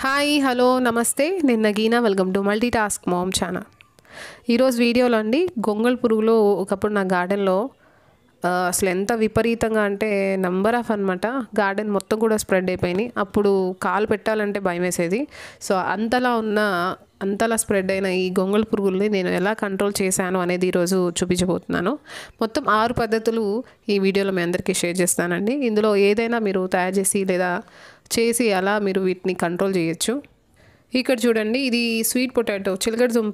hi hello నమస్తే నేను Nagina welcome to multi task mom channel ఈరోజు వీడియోలో అండి గొంగళ పురుగులు ఒకప్పుడు నా గార్డెన్లో ఆ, అసలు ఎంత విపరీతంగా అంటే నంబర్ ఆఫ్ అనమాట గార్డెన్ మొత్తం కూడా స్ప్రెడ్ అయిపోయినాయి అప్పుడు కాలు పెట్టాలంటే భయం వేసేది సో అంతలా ఉన్న అంతలా స్ప్రెడ్ అయిన ఈ గొంగళ పురుగుల్ని నేను ఎలా కంట్రోల్ చేశాను అనేది ఈరోజు చూపించబోతున్నాను మొత్తం ఆరు పద్ధతులు ఈ వీడియోలో మీ అందరికీ షేర్ చేస్తానండి ఇందులో ఏదైనా మీరు తయారు చేసి లేదా చేసి అలా మీరు వీటిని కంట్రోల్ చేయొచ్చు ఇక్కడ చూడండి ఇది స్వీట్ పొటాటో చిలకడ దుంప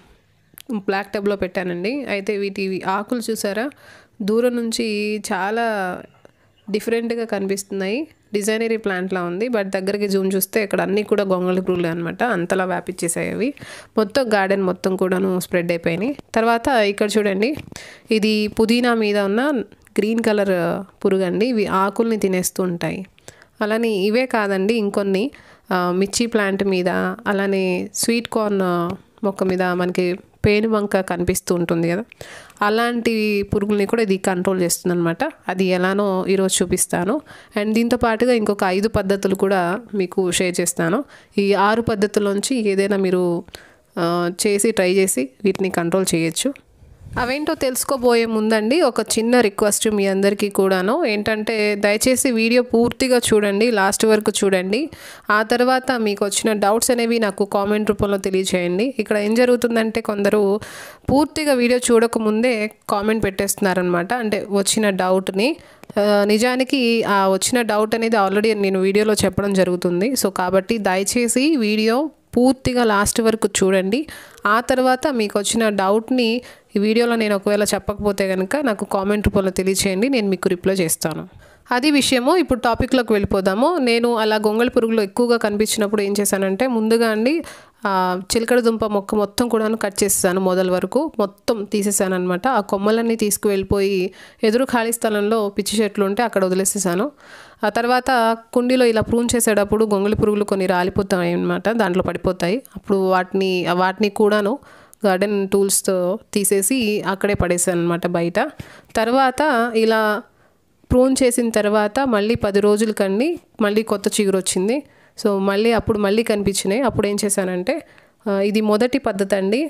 బ్లాక్ టబ్లో పెట్టానండి అయితే వీటి ఆకులు చూసారా దూరం నుంచి చాలా డిఫరెంట్గా కనిపిస్తున్నాయి డిజైనరీ ప్లాంట్లా ఉంది బట్ దగ్గరికి జూమ్ చూస్తే ఇక్కడ అన్నీ కూడా గొంగళి పురుగులు అనమాట అంతలా వ్యాపించేసాయి అవి మొత్తం గార్డెన్ మొత్తం కూడాను స్ప్రెడ్ అయిపోయినాయి తర్వాత ఇక్కడ చూడండి ఇది పుదీనా మీద ఉన్న గ్రీన్ కలర్ పురుగు అండి ఇవి ఆకుల్ని తినేస్తూ ఉంటాయి అలానే ఇవే కాదండి ఇంకొన్ని ఆ, మిర్చి ప్లాంట్ మీద అలానే స్వీట్ కార్న్ మొక్క మీద మనకి పేను వంక కనిపిస్తూ ఉంటుంది కదా అలాంటి పురుగుల్ని కూడా ఇది కంట్రోల్ చేస్తుంది అనమాట అది ఎలానో ఈరోజు చూపిస్తాను అండ్ దీంతో పాటుగా ఇంకొక ఐదు పద్ధతులు కూడా మీకు షేర్ చేస్తాను ఈ ఆరు పద్ధతుల్లోంచి ఏదైనా మీరు ఆ, చేసి ట్రై చేసి వీటిని కంట్రోల్ చేయొచ్చు అవేంటో తెలుసుకోబోయే ముందండి ఒక చిన్న రిక్వెస్ట్ మీ అందరికీ కూడాను ఏంటంటే దయచేసి వీడియో పూర్తిగా చూడండి లాస్ట్ వరకు చూడండి ఆ తర్వాత మీకు వచ్చిన డౌట్స్ అనేవి నాకు కామెంట్ రూపంలో తెలియచేయండి ఇక్కడ ఏం జరుగుతుందంటే కొందరు పూర్తిగా వీడియో చూడకముందే కామెంట్ పెట్టేస్తున్నారనమాట అంటే వచ్చిన డౌట్ని ఆ, నిజానికి ఆ వచ్చిన డౌట్ అనేది ఆల్రెడీ నేను వీడియోలో చెప్పడం జరుగుతుంది సో కాబట్టి దయచేసి వీడియో పూర్తిగా లాస్ట్ వరకు చూడండి ఆ తర్వాత మీకు వచ్చిన డౌట్ని ఈ వీడియోలో నేను ఒకవేళ చెప్పకపోతే కనుక నాకు కామెంట్ రూపంలో తెలియచేయండి నేను మీకు రిప్లై చేస్తాను అది విషయము ఇప్పుడు టాపిక్లోకి వెళ్ళిపోదాము నేను అలా గొంగళి పురుగులు ఎక్కువగా కనిపించినప్పుడు ఏం చేశానంటే ముందుగా అండి ఆ, చిలకడ దుంప మొక్క మొత్తం కూడాను కట్ చేసేసాను మొదల వరకు మొత్తం తీసేసాను అనమాట ఆ కొమ్మలన్నీ తీసుకువెళ్ళిపోయి ఎదురు ఖాళీ స్థలంలో పిచ్చి చెట్లు ఉంటే అక్కడ వదిలేసేసాను ఆ తర్వాత కుండీలో ఇలా ప్రూన్ చేసేటప్పుడు గొంగళి పురుగులు కొన్ని రాలిపోతాయి అనమాట దాంట్లో పడిపోతాయి అప్పుడు వాటిని వాటిని కూడాను గార్డెన్ టూల్స్తో తీసేసి అక్కడే పడేసాను అనమాట బయట తర్వాత ఇలా ప్రూన్ చేసిన తర్వాత మళ్ళీ పది రోజులకండి మళ్ళీ కొత్త చిగురు వచ్చింది సో మళ్ళీ అప్పుడు మళ్ళీ కనిపించినాయి అప్పుడు ఏం చేశానంటే ఆ, ఇది మొదటి పద్ధతి అండి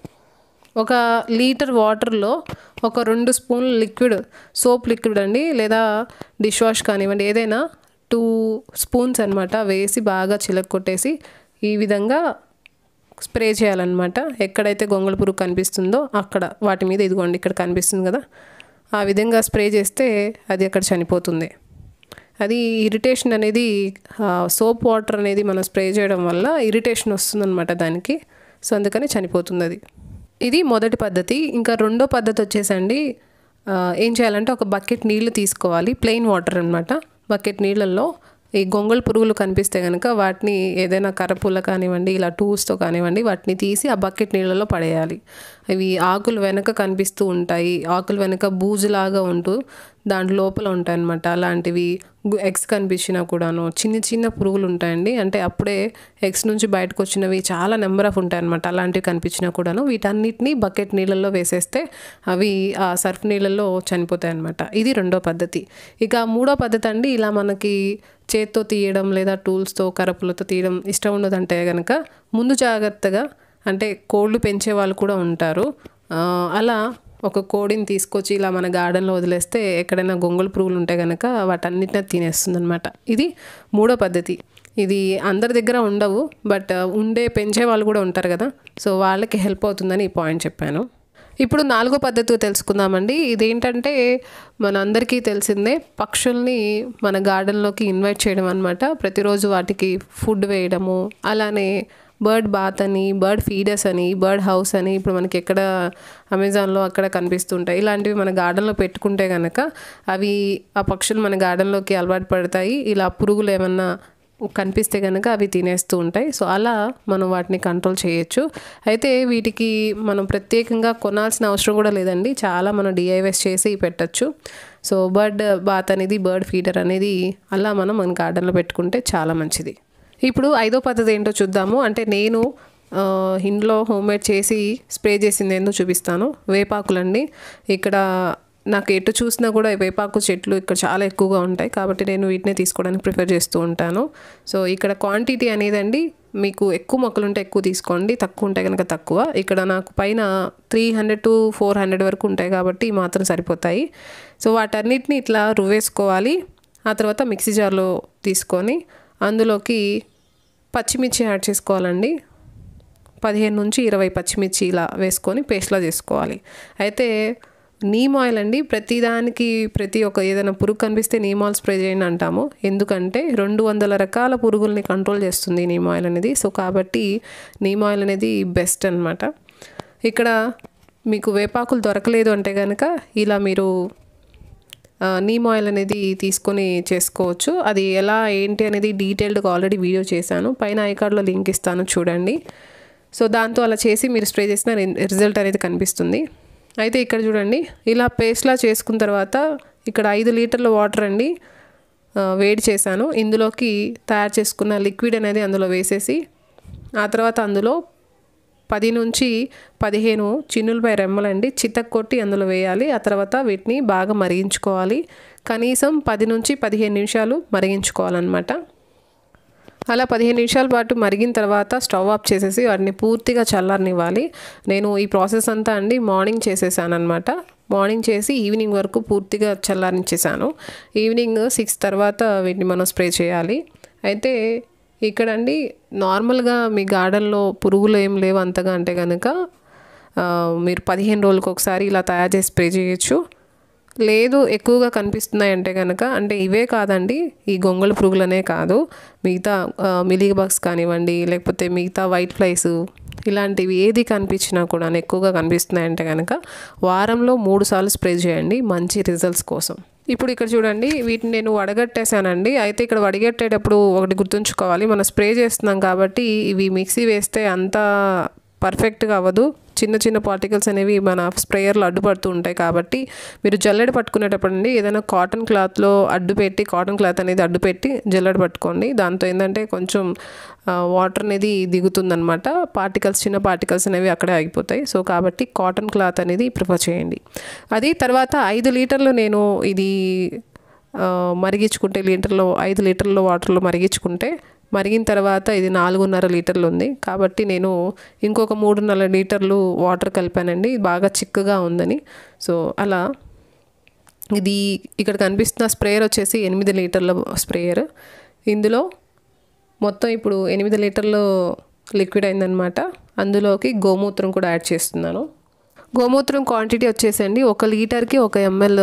ఒక లీటర్ వాటర్లో ఒక రెండు స్పూన్లు లిక్విడ్ సోప్ లిక్విడ్ అండి లేదా డిష్ వాష్ కానివ్వండి ఏదైనా టూ స్పూన్స్ అనమాట వేసి బాగా చిలక కొట్టేసి ఈ విధంగా స్ప్రే చేయాలన్నమాట ఎక్కడైతే గొంగళ పురుగు కనిపిస్తుందో అక్కడ వాటి మీద ఇదిగోండి ఇక్కడ కనిపిస్తుంది కదా ఆ విధంగా స్ప్రే చేస్తే అది అక్కడ చనిపోతుంది అది ఇరిటేషన్ అనేది సోప్ వాటర్ అనేది మనం స్ప్రే చేయడం వల్ల ఇరిటేషన్ వస్తుందన్నమాట దానికి సో అందుకని చనిపోతుంది అది ఇది మొదటి పద్ధతి ఇంకా రెండో పద్ధతి వచ్చేసండి ఆ, ఏం చేయాలంటే ఒక బకెట్ నీళ్లు తీసుకోవాలి ప్లెయిన్ వాటర్ అనమాట బకెట్ నీళ్ళల్లో ఈ గొంగళ పురుగులు కనిపిస్తే కనుక వాటిని ఏదైనా కర్రపుల్ల కానివ్వండి ఇలా టూల్స్తో కానివ్వండి వాటిని తీసి ఆ బకెట్ నీళ్ళలో పడేయాలి అవి ఆకులు వెనక కనిపిస్తూ ఉంటాయి ఆకులు వెనక బూజులాగా ఉంటూ దాంట్లో లోపల ఉంటాయి అన్నమాట అలాంటివి ఎగ్స్ కనిపించినా కూడాను చిన్న చిన్న పురుగులు ఉంటాయండి అంటే అప్పుడే ఎగ్స్ నుంచి బయటకు వచ్చినవి చాలా నెంబర్ ఆఫ్ ఉంటాయి అనమాట అలాంటివి కనిపించినా కూడాను వీటన్నిటిని బకెట్ నీళ్ళల్లో వేసేస్తే అవి ఆ సర్ఫ్ నీళ్ళల్లో చనిపోతాయి అనమాట ఇది రెండో పద్ధతి ఇక మూడో పద్ధతి అండి ఇలా మనకి చేత్తో తీయడం లేదా టూల్స్తో కరపులతో తీయడం ఇష్టం ఉండదంటే కనుక ముందు జాగ్రత్తగా అంటే కోళ్ళు పెంచే వాళ్ళు కూడా ఉంటారు ఆ, అలా ఒక కోడిని తీసుకొచ్చి ఇలా మన గార్డెన్లో వదిలేస్తే ఎక్కడైనా గొంగళి పురుగులు ఉంటే కనుక వాటన్నిటిని తినేస్తుంది అనమాట ఇది మూడో పద్ధతి ఇది అందరి దగ్గర ఉండవు బట్ ఉండే పెంచే వాళ్ళు కూడా ఉంటారు కదా సో వాళ్ళకి హెల్ప్ అవుతుందని ఈ పాయింట్ చెప్పాను ఇప్పుడు నాలుగో పద్ధతి తెలుసుకుందామండి ఇదేంటంటే మనందరికీ తెలిసిందే పక్షుల్ని మన గార్డెన్లోకి ఇన్వైట్ చేయడం అనమాట ప్రతిరోజు వాటికి ఫుడ్ వేయడము అలానే బర్డ్ బాత్ అని బర్డ్ ఫీడర్స్ అని బర్డ్ హౌస్ అని ఇప్పుడు మనకి ఎక్కడ అమెజాన్లో అక్కడ కనిపిస్తుంటాయి ఇలాంటివి మన గార్డెన్లో పెట్టుకుంటే కనుక అవి ఆ పక్షులు మన గార్డెన్లోకి అలవాటు పడతాయి ఇలా పురుగులు ఏమన్నా కనిపిస్తే కనుక అవి తినేస్తూ ఉంటాయి సో అలా మనం వాటిని కంట్రోల్ చేయొచ్చు అయితే వీటికి మనం ప్రత్యేకంగా కొనాల్సిన అవసరం కూడా లేదండి చాలా మనం డిఐవైస్ చేసి పెట్టచ్చు సో బర్డ్ బాత్ అనేది బర్డ్ ఫీడర్ అనేది అలా మనం మన గార్డెన్లో పెట్టుకుంటే చాలా మంచిది ఇప్పుడు ఐదో పద్ధతి ఏంటో చూద్దాము అంటే నేను ఆ, ఇంట్లో హోమ్మేడ్ చేసి స్ప్రే చేసింది ఏందో చూపిస్తాను వేపాకులండి ఇక్కడ నాకు ఎటు చూసినా కూడా వేపాకు చెట్లు ఇక్కడ చాలా ఎక్కువగా ఉంటాయి కాబట్టి నేను వీటినే తీసుకోవడానికి ప్రిఫర్ చేస్తూ ఉంటాను సో ఇక్కడ క్వాంటిటీ అనేది అండి మీకు ఎక్కువ మొక్కలు ఉంటే ఎక్కువ తీసుకోండి తక్కువ ఉంటే కనుక తక్కువ ఇక్కడ నాకు పైన three hundred to four hundred వరకు ఉంటాయి కాబట్టి మాత్రం సరిపోతాయి సో వాటన్నిటిని ఇట్లా రువ్వేసుకోవాలి ఆ తర్వాత మిక్సీ జార్లో తీసుకొని అందులోకి పచ్చిమిర్చి యాడ్ చేసుకోవాలండి పదిహేను నుంచి ఇరవై పచ్చిమిర్చి ఇలా వేసుకొని పేస్ట్లా చేసుకోవాలి అయితే నీమ్ ఆయిల్ అండి ప్రతిదానికి ప్రతి ఒక్క ఏదైనా పురుగు కనిపిస్తే నీమ్ ఆయిల్ స్ప్రే చేయండి అంటాము ఎందుకంటే రెండు వందల రకాల పురుగుల్ని కంట్రోల్ చేస్తుంది నీమ్ ఆయిల్ అనేది సో కాబట్టి నీమ్ ఆయిల్ అనేది బెస్ట్ అనమాట ఇక్కడ మీకు వేపాకులు దొరకలేదు అంటే కనుక ఇలా మీరు నీమ్ ఆయిల్ అనేది తీసుకొని చేసుకోవచ్చు అది ఎలా ఏంటి అనేది డీటెయిల్డ్గా ఆల్రెడీ వీడియో చేశాను పైన ఐకార్డ్లో లింక్ ఇస్తాను చూడండి సో దాంతో అలా చేసి మీరు స్ప్రే చేసిన రిజల్ట్ అనేది కనిపిస్తుంది అయితే ఇక్కడ చూడండి ఇలా పేస్ట్లా చేసుకున్న తర్వాత ఇక్కడ ఐదు లీటర్ల వాటర్ అండి వేడి చేశాను ఇందులోకి తయారు చేసుకున్న లిక్విడ్ అనేది అందులో వేసేసి ఆ తర్వాత అందులో పది నుంచి పదిహేను చిన్నులపై రెమ్మలండి చితక్ కొట్టి అందులో వేయాలి ఆ తర్వాత వీటిని బాగా మరిగించుకోవాలి కనీసం పది నుంచి పదిహేను నిమిషాలు మరిగించుకోవాలన్నమాట అలా పదిహేను నిమిషాల పాటు మరిగిన తర్వాత స్టవ్ ఆఫ్ చేసేసి వాటిని పూర్తిగా చల్లారనివ్వాలి నేను ఈ ప్రాసెస్ అంతా అండి మార్నింగ్ చేసేసాను అనమాట మార్నింగ్ చేసి ఈవినింగ్ వరకు పూర్తిగా చల్లారించేసాను ఈవినింగ్ సిక్స్ తర్వాత వీటిని మనం స్ప్రే చేయాలి అయితే ఇక్కడండి నార్మల్గా మీ గార్డెన్లో పురుగులు ఏం లేవు అంతగా అంటే కనుక మీరు పదిహేను రోజులకు ఒకసారి ఇలా తయారు చేసి స్ప్రే చేయొచ్చు లేదు ఎక్కువగా కనిపిస్తున్నాయి అంటే కనుక అంటే ఇవే కాదండి ఈ గొంగళ పురుగులనే కాదు మిగతా మిలీ బగ్స్ కానివ్వండి లేకపోతే మిగతా వైట్ ఫ్లైస్ ఇలాంటివి ఏది కనిపించినా కూడా ఎక్కువగా కనిపిస్తున్నాయి అంటే కనుక వారంలో మూడు సార్లు స్ప్రే చేయండి మంచి రిజల్ట్స్ కోసం ఇప్పుడు ఇక్కడ చూడండి వీటిని నేను వడగట్టేశానండి అయితే ఇక్కడ వడగట్టేటప్పుడు ఒకటి గుర్తుంచుకోవాలి మనం స్ప్రే చేస్తున్నాం కాబట్టి ఇవి మిక్సీ వేస్తే అంత పర్ఫెక్ట్గా అవ్వదు చిన్న చిన్న పార్టికల్స్ అనేవి మన స్ప్రేయర్లో అడ్డుపడుతూ ఉంటాయి కాబట్టి మీరు జల్లెడ పట్టుకునేటప్పుడు అండి ఏదైనా కాటన్ క్లాత్లో అడ్డు పెట్టి కాటన్ క్లాత్ అనేది అడ్డు పెట్టి జల్లెడ పట్టుకోండి దాంతో ఏంటంటే కొంచెం వాటర్ అనేది దిగుతుందనమాట పార్టికల్స్ చిన్న పార్టికల్స్ అనేవి అక్కడే ఆగిపోతాయి సో కాబట్టి కాటన్ క్లాత్ అనేది ప్రిఫర్ చేయండి అది తర్వాత ఐదు లీటర్లు నేను ఇది మరిగించుకుంటే లీటర్లో ఐదు లీటర్ల వాటర్లో మరిగించుకుంటే మరిగిన తర్వాత ఇది నాలుగున్నర లీటర్లు ఉంది కాబట్టి నేను ఇంకొక మూడున్నర లీటర్లు వాటర్ కలిపానండి బాగా చిక్కగా ఉందని సో అలా ఇది ఇక్కడ కనిపిస్తున్న స్ప్రేయర్ వచ్చేసి ఎనిమిది లీటర్ల స్ప్రేయర్ ఇందులో మొత్తం ఇప్పుడు ఎనిమిది లీటర్లు లిక్విడ్ అయిందనమాట అందులోకి గోమూత్రం కూడా యాడ్ చేస్తున్నాను గోమూత్రం క్వాంటిటీ వచ్చేసండి ఒక లీటర్కి ఒక ఎంఎల్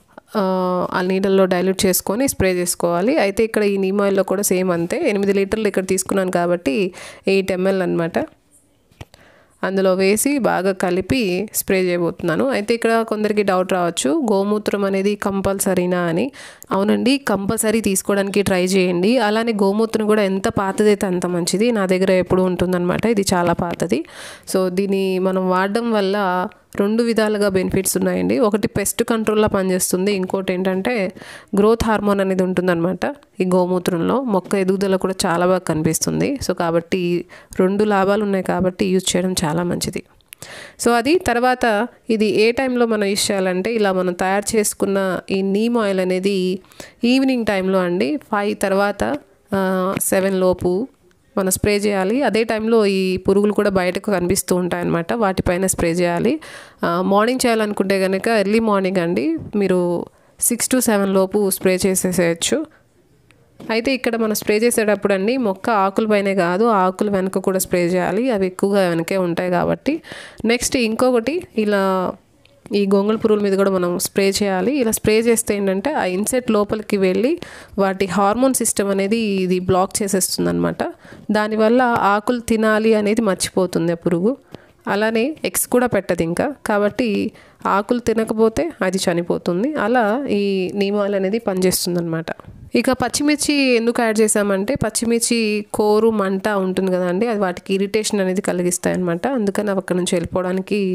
ఆ నీళ్ళల్లో డైల్యూట్ చేసుకొని స్ప్రే చేసుకోవాలి అయితే ఇక్కడ ఈ నీమ్ ఆయిల్లో కూడా సేమ్ అంతే ఎనిమిది లీటర్లు ఇక్కడ తీసుకున్నాను కాబట్టి ఎయిట్ ఎంఎల్ అనమాట అందులో వేసి బాగా కలిపి స్ప్రే చేయబోతున్నాను అయితే ఇక్కడ కొందరికి డౌట్ రావచ్చు గోమూత్రం అనేది కంపల్సరీనా అని అవునండి కంపల్సరీ తీసుకోవడానికి ట్రై చేయండి అలానే గోమూత్రం కూడా ఎంత పాతదైతే అంత మంచిది నా దగ్గర ఎప్పుడు ఉంటుందన్నమాట ఇది చాలా పాతది సో దీన్ని మనం వాడడం వల్ల రెండు విధాలుగా బెనిఫిట్స్ ఉన్నాయండి ఒకటి పెస్ట్ కంట్రోల్లో పనిచేస్తుంది ఇంకోటి ఏంటంటే గ్రోత్ హార్మోన్ అనేది ఉంటుందన్నమాట ఈ గోమూత్రంలో మొక్క ఎదుగుదల కూడా చాలా బాగా కనిపిస్తుంది సో కాబట్టి రెండు లాభాలు ఉన్నాయి కాబట్టి యూజ్ చేయడం చాలా మంచిది సో అది తర్వాత ఇది ఏ టైంలో మనం యూజ్ చేయాలంటే ఇలా మనం తయారు చేసుకున్న ఈ నీమ్ ఆయిల్ అనేది ఈవినింగ్ టైంలో అండి ఫైవ్ తర్వాత సెవెన్ లోపు మనం స్ప్రే చేయాలి అదే టైంలో ఈ పురుగులు కూడా బయటకు కనిపిస్తూ ఉంటాయన్నమాట వాటిపైన స్ప్రే చేయాలి మార్నింగ్ చేయాలనుకుంటే కనుక ఎర్లీ మార్నింగ్ అండి మీరు సిక్స్ టు సెవెన్ లోపు స్ప్రే చేసేసేయచ్చు అయితే ఇక్కడ మనం స్ప్రే చేసేటప్పుడు అండి మొక్క ఆకుల పైనే కాదు ఆకుల వెనక కూడా స్ప్రే చేయాలి అవి ఎక్కువగా వెనకే ఉంటాయి కాబట్టి నెక్స్ట్ ఇంకొకటి ఇలా ఈ గొంగళ పురుగుల మీద కూడా మనం స్ప్రే చేయాలి ఇలా స్ప్రే చేస్తే ఏంటంటే ఆ ఇన్సెట్ లోపలికి వెళ్ళి వాటి హార్మోన్ సిస్టమ్ అనేది ఇది బ్లాక్ చేసేస్తుంది అనమాట దానివల్ల ఆకులు తినాలి అనేది మర్చిపోతుంది ఆ పురుగు అలానే ఎగ్స్ కూడా పెట్టదు ఇంకా కాబట్టి ఆకులు తినకపోతే అది చనిపోతుంది అలా ఈ నీమాల్ అనేది పనిచేస్తుంది అనమాట ఇక పచ్చిమిర్చి ఎందుకు యాడ్ చేసామంటే పచ్చిమిర్చి కోరు మంట ఉంటుంది కదండి అది వాటికి ఇరిటేషన్ అనేది కలిగిస్తాయి అనమాట అందుకని అవి అక్కడ నుంచి వెళ్ళిపోవడానికి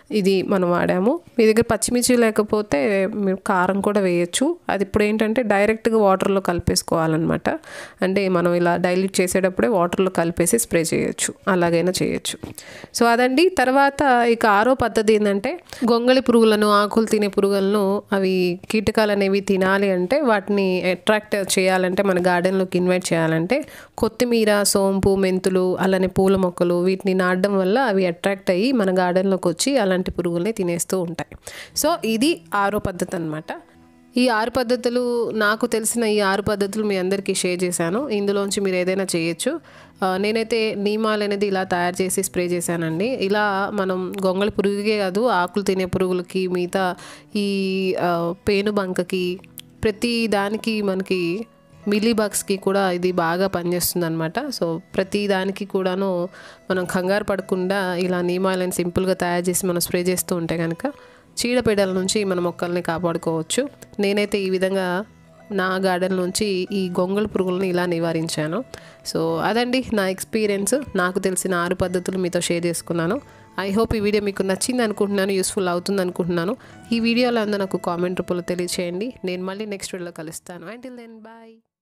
ఇది మనం వాడాము మీ దగ్గర పచ్చిమిర్చి లేకపోతే మీరు కారం కూడా వేయచ్చు అది ఇప్పుడు ఏంటంటే డైరెక్ట్గా వాటర్లో కలిపేసుకోవాలన్నమాట అంటే మనం ఇలా డైల్యూట్ చేసేటప్పుడే వాటర్లో కలిపేసి స్ప్రే చేయొచ్చు అలాగైనా చేయొచ్చు సో అదండి తర్వాత ఇక ఆరో పద్ధతి ఏంటంటే గొంగళి పురుగులను ఆకులు తినే పురుగులను అవి కీటకాలు అనేవి తినాలి అంటే వాటిని అట్రాక్ట్ చేయాలంటే మన గార్డెన్లోకి ఇన్వైట్ చేయాలంటే కొత్తిమీర సోంపు మెంతులు అలానే పూల మొక్కలు వీటిని నాటడం వల్ల అవి అట్రాక్ట్ అయ్యి మన గార్డెన్లోకి వచ్చి అలాంటి పురుగుల్ని తినేస్తూ ఉంటాయి సో ఇది ఆరో పద్ధతి అనమాట ఈ ఆరు పద్ధతులు నాకు తెలిసిన ఈ ఆరు పద్ధతులు మీ అందరికీ షేర్ చేశాను ఇందులోంచి మీరు ఏదైనా చేయొచ్చు ఆ, నేనైతే నీమాల్ అనేది ఇలా తయారు చేసి స్ప్రే చేశానండి ఇలా మనం గొంగళి పురుగుకే కాదు ఆకులు తినే పురుగులకి మిగతా ఈ ఆ, పేను బంకకి ప్రతి దానికి మనకి మిల్లీ బగ్స్కి కూడా ఇది బాగా పనిచేస్తుంది అనమాట సో ప్రతి దానికి కూడాను మనం కంగారు పడకుండా ఇలా నీమాయిలని సింపుల్గా తయారు చేసి మనం స్ప్రే చేస్తూ ఉంటే కనుక చీడపీడల నుంచి మన మొక్కల్ని కాపాడుకోవచ్చు నేనైతే ఈ విధంగా నా గార్డెన్ నుంచి ఈ గొంగళి పురుగులను ఇలా నివారించాను సో అదండి నా ఎక్స్పీరియన్స్ నాకు తెలిసిన ఆరు పద్ధతులు మీతో షేర్ చేసుకున్నాను ఐ హోప్ ఈ వీడియో మీకు నచ్చింది అనుకుంటున్నాను యూస్ఫుల్ అవుతుంది అనుకుంటున్నాను ఈ వీడియోలో అందరూ నాకు కామెంట్ రూపంలో తెలియచేయండి నేను మళ్ళీ నెక్స్ట్ వీడియోలో కలుస్తాను అంటిల్ దెన్ బాయ్